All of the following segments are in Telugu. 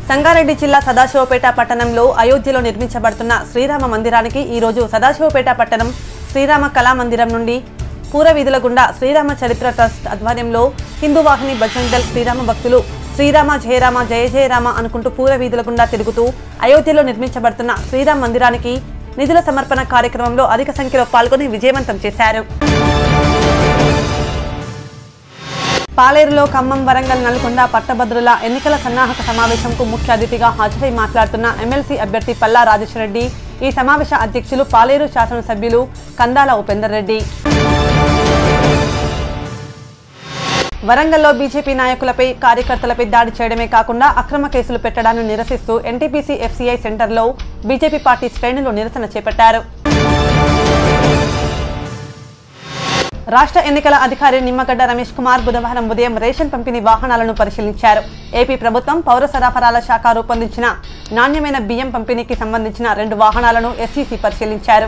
సంగారెడ్డి జిల్లా సదాశివపేట పట్టణంలో అయోధ్యలో నిర్మించబడుతున్న శ్రీరామ మందిరానికి ఈ రోజు సదాశివపేట పట్టణం శ్రీరామ కళా మందిరం నుండి పూరవీధుల గుండా శ్రీరామ చరిత్ర ట్రస్ట్ ఆధ్వర్యంలో హిందూ వాహిని బజరంగ్ దళ్ శ్రీరామ భక్తులు శ్రీరామ జయరామ జయ జయరామ అనుకుంటూ పూరవీధుల గుండా తిరుగుతూ అయోధ్యలో నిర్మించబడుతున్న శ్రీరామ మందిరానికి నిధుల సమర్పణ కార్యక్రమంలో అధిక సంఖ్యలో పాల్గొని విజయవంతం చేశారు పాలేరులో ఖమ్మం వరంగల్ నల్గొండ పట్టభద్రుల ఎన్నికల సన్నాహక సమావేశంకు ముఖ్య అతిథిగా హాజరై మాట్లాడుతున్న ఎమ్మెల్సీ అభ్యర్థి పల్లా రాజేశ్వరరెడ్డి ఈ సమావేశ అధ్యక్షులు పాలేరు శాసనసభ్యులు కందాల ఉపేందర్ రెడ్డి వరంగల్లో బీజేపీ నాయకులపై కార్యకర్తలపై దాడి చేయడమే కాకుండా అక్రమ కేసులు పెట్టడాన్ని నిరసిస్తూ ఎన్టీపీసీ ఎఫ్సీఐ సెంటర్లో బీజేపీ పార్టీ శ్రేణులు నిరసన చేపట్టారు రాష్ట్ర ఎన్నికల అధికారి నిమ్మగడ్డ రమేష్ కుమార్ బుధవారం ఉదయం రేషన్ పంపిణీ వాహనాలను పరిశీలించారు ఏపీ ప్రభుత్వం పౌర సరఫరాల శాఖ రూపొందించిన నాణ్యమైన బియ్యం పంపిణీకి సంబంధించిన రెండు వాహనాలను ఎస్ఈసీ పరిశీలించారు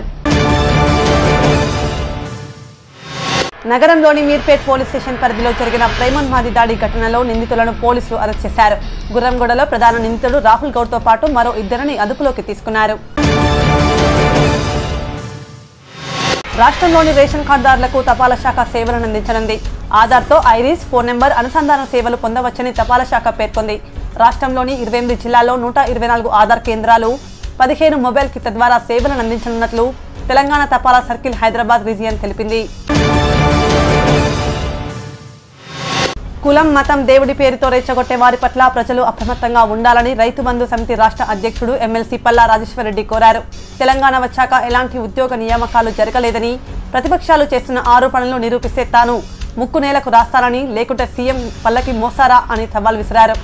నగరంలోని మీర్పేట్ పోలీస్ స్టేషన్ పరిధిలో జరిగిన ప్రేమోన్మాది దాడి ఘటనలో నిందితులను పోలీసులు అరెస్ట్ చేశారు గుర్రంగూడలో ప్రధాన నిందితుడు రాహుల్ గౌడ్తో పాటు మరో ఇద్దరిని అదుపులోకి తీసుకున్నారు రాష్ట్రంలోని రేషన్ కార్డుదారులకు తపాలా శాఖ సేవలను అందించనుంది ఆధార్తో ఐరిస్ ఫోన్ నెంబర్ అనుసంధాన సేవలు పొందవచ్చని తపాలా శాఖ పేర్కొంది రాష్ట్రంలోని ఇరవై ఎనిమిది జిల్లాల్లో నూట ఇరవై నాలుగు ఆధార్ కేంద్రాలు పదిహేను మొబైల్ కిట్ల ద్వారా సేవలను అందించనున్నట్లు తెలంగాణ తపాలా సర్కిల్ హైదరాబాద్ రీజియన్ తెలిపింది కులం మతం దేవుడి పేరుతో రెచ్చగొట్టే వారి పట్ల ప్రజలు అప్రమత్తంగా ఉండాలని రైతు బంధు సమితి రాష్ట్ర అధ్యక్షుడు ఎమ్మెల్సీ పల్లా రాజేశ్వరరెడ్డి కోరారు తెలంగాణ వచ్చాక ఎలాంటి ఉద్యోగ నియామకాలు జరగలేదని ప్రతిపక్షాలు చేస్తున్న ఆరోపణలు నిరూపిస్తే తాను ముక్కు నేలకు రాస్తానని లేకుంటే సీఎం పల్లకి మోసారా అని సవాల్ విసిరారు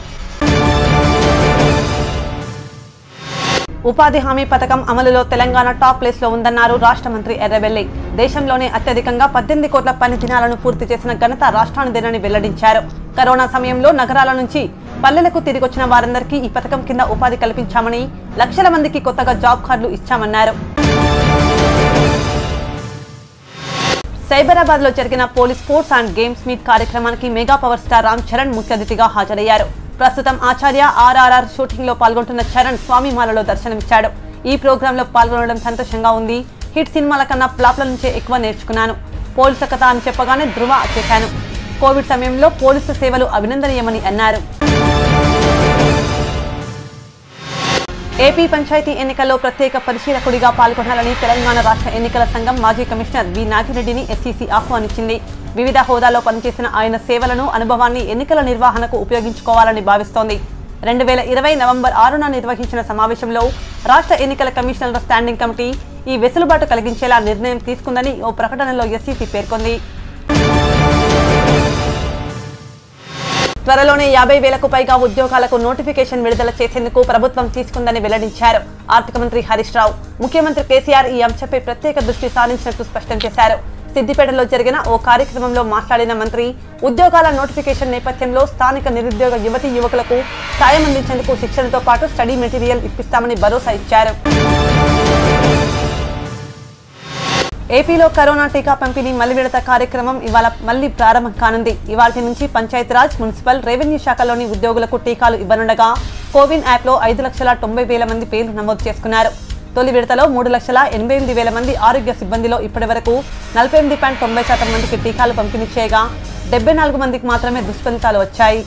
ఉపాధి హామీ పథకం అమలులో తెలంగాణ టాప్ ప్లేస్ లో ఉందన్నారు రాష్ట్ర మంత్రి ఎర్రబెల్లి దేశంలోనే అత్యధికంగా పద్దెనిమిది కోట్ల పని దినాలను పూర్తి చేసిన ఘనత రాష్ట్రానిదేనని వెల్లడించారు కరోనా సమయంలో నగరాల నుంచి పల్లెలకు తిరిగొచ్చిన వారందరికీ ఈ పథకం కింద ఉపాధి కల్పించామని లక్షల మందికి కొత్తగా జాబ్ కార్డులు ఇచ్చామన్నారు సైబరాబాద్ లో జరిగిన police sports and games meet కార్యక్రమానికి mega power star Ram Charan ముఖ్య అతిథిగా హాజరయ్యారు ప్రస్తుతం ఆచార్య ఆర్ఆర్ఆర్ షూటింగ్ లో పాల్గొంటున్న చరణ్ స్వామిమాలలో దర్శనమిచ్చాడు ఈ ప్రోగ్రామ్ లో పాల్గొనడం సంతోషంగా ఉంది హిట్ సినిమాల కన్నా ఫ్లాప్ల నుంచే ఎక్కువ నేర్చుకున్నాను పోలీసు కథ అని చెప్పగానే ధృవ చేశాను కోవిడ్ సమయంలో పోలీసు సేవలు అభినందనీయమని అన్నారు ఏపీ పంచాయతీ ఎన్నికల్లో ప్రత్యేక పరిశీలకుడిగా పాల్గొనాలని తెలంగాణ రాష్ట్ర ఎన్నికల సంఘం మాజీ కమిషనర్ వి నాగిరెడ్డిని ఎస్సీసీ ఆహ్వానించింది వివిధ హోదాలో పనిచేసిన ఆయన సేవలను అనుభవాన్ని ఎన్నికల నిర్వహణకు ఉపయోగించుకోవాలని భావిస్తోంది రెండు వేల ఇరవై నవంబర్ ఆరున నిర్వహించిన సమావేశంలో రాష్ట్ర ఎన్నికల కమిషనర్ల స్టాండింగ్ కమిటీ ఈ వెసులుబాటు కలిగించేలా నిర్ణయం తీసుకుందని ఓ ప్రకటనలో ఎస్సీసీ పేర్కొంది త్వరలోనే యాభై వేలకు పైగా ఉద్యోగాలకు నోటిఫికేషన్ విడుదల చేసేందుకు ప్రభుత్వం తీసుకుందని వెల్లడించారు ఆర్థిక మంత్రి హరీష్ రావు ముఖ్యమంత్రి కేసీఆర్ ఈ అంశంపై ప్రత్యేక దృష్టి సారించినట్టు స్పష్టం చేశారు సిద్దిపేటలో జరిగిన ఓ కార్యక్రమంలో మాట్లాడిన మంత్రి ఉద్యోగాల నోటిఫికేషన్ నేపథ్యంలో స్థానిక నిరుద్యోగ యువతి యువకులకు సాయం అందించేందుకు శిక్షణతో పాటు స్టడీ మెటీరియల్ ఇప్పిస్తామని భరోసా ఇచ్చారు ఏపీలో కరోనా టీకా పంపిణీ మళ్లీ విడత కార్యక్రమం ఇవాళ మళ్లీ ప్రారంభం కానుంది ఇవాళ నుంచి పంచాయతీరాజ్ మున్సిపల్ రెవెన్యూ శాఖలోని ఉద్యోగులకు టీకాలు ఇవ్వనుండగా కోవిన్ యాప్లో ఐదు లక్షల తొంభై వేల మంది పేర్లు నమోదు చేసుకున్నారు తొలి విడతలో మూడు లక్షల ఎనభై ఎనిమిది వేల మంది ఆరోగ్య సిబ్బందిలో ఇప్పటి వరకు నలభై ఎనిమిది పాయింట్ తొంభై శాతం మందికి టీకాలు పంపిణీ చేయగా డెబ్బై నాలుగు మందికి మాత్రమే దుష్ఫలితాలు వచ్చాయి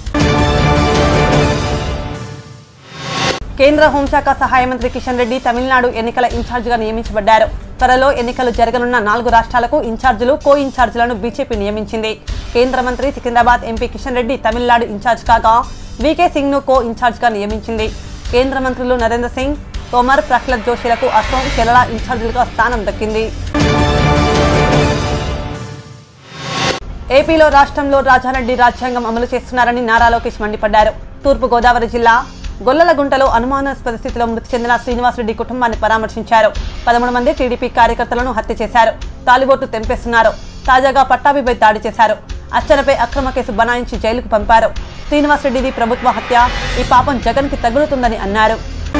కేంద్ర హోంశాఖ సహాయ మంత్రి కిషన్ రెడ్డి తమిళనాడు ఎన్నికల ఇన్ఛార్జిగా నియమించబడ్డారు త్వరలో ఎన్నికలు జరగనున్న నాలుగు రాష్ట్రాలకు ఇన్ఛార్జీలు కో ఇన్ఛార్జీలను బీజేపీ నియమించింది కేంద్ర మంత్రి సికింద్రాబాద్ ఎంపీ కిషన్ రెడ్డి తమిళనాడు ఇన్ఛార్జ్ కాగా వీకే సింగ్ ను కో ఇన్ఛార్జిగా నియమించింది కేంద్ర మంత్రులు నరేంద్ర సింగ్ తోమర్ ప్రహ్లాద్ జోషిలకు అసోం కేరళ ఇన్ఛార్జీలుగా స్థానం దక్కింది ఏపీలో రాష్ట్రంలో రాజారెడ్డి రాజ్యాంగం అమలు చేస్తున్నారని నారా లోకేష్ మండిపడ్డారు తూర్పు గోదావరి జిల్లా గొల్లలగుంటలో అనుమానాస్పద స్థితిలో మృతి చెందిన శ్రీనివాసరెడ్డి కుటుంబాన్ని పరామర్శించారు పదమూడు మంది టీడీపీ కార్యకర్తలను హత్య చేశారు తాలిబోట్లు తెంపేస్తున్నారు తాజాగా పట్టాభిపై దాడి చేశారు అచ్చనపై అక్రమ కేసు బనాయించి జైలుకు పంపారు శ్రీనివాసరెడ్డిది ప్రభుత్వ హత్య ఈ పాపం జగన్కి తగులుతుందని అన్నారు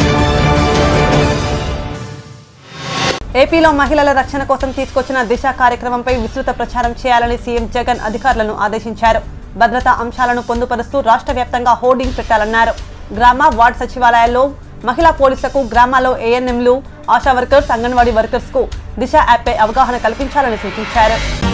ఏపీలో మహిళల రక్షణ కోసం తీసుకొచ్చిన దిశ కార్యక్రమంపై విస్తృత ప్రచారం చేయాలని సీఎం జగన్ అధికారులను ఆదేశించారు భద్రతా అంశాలను పొందుపరుస్తూ రాష్ట్ర వ్యాప్తంగా హోర్డింగ్ పెట్టాలన్నారు గ్రామ వార్డు సచివాలయాల్లో మహిళా పోలీసులకు గ్రామాల్లో ఏఎన్ఎంలు ఆశా వర్కర్స్ అంగన్వాడీ వర్కర్స్ కు దిశ యాప్పై అవగాహన కల్పించాలని సూచించారు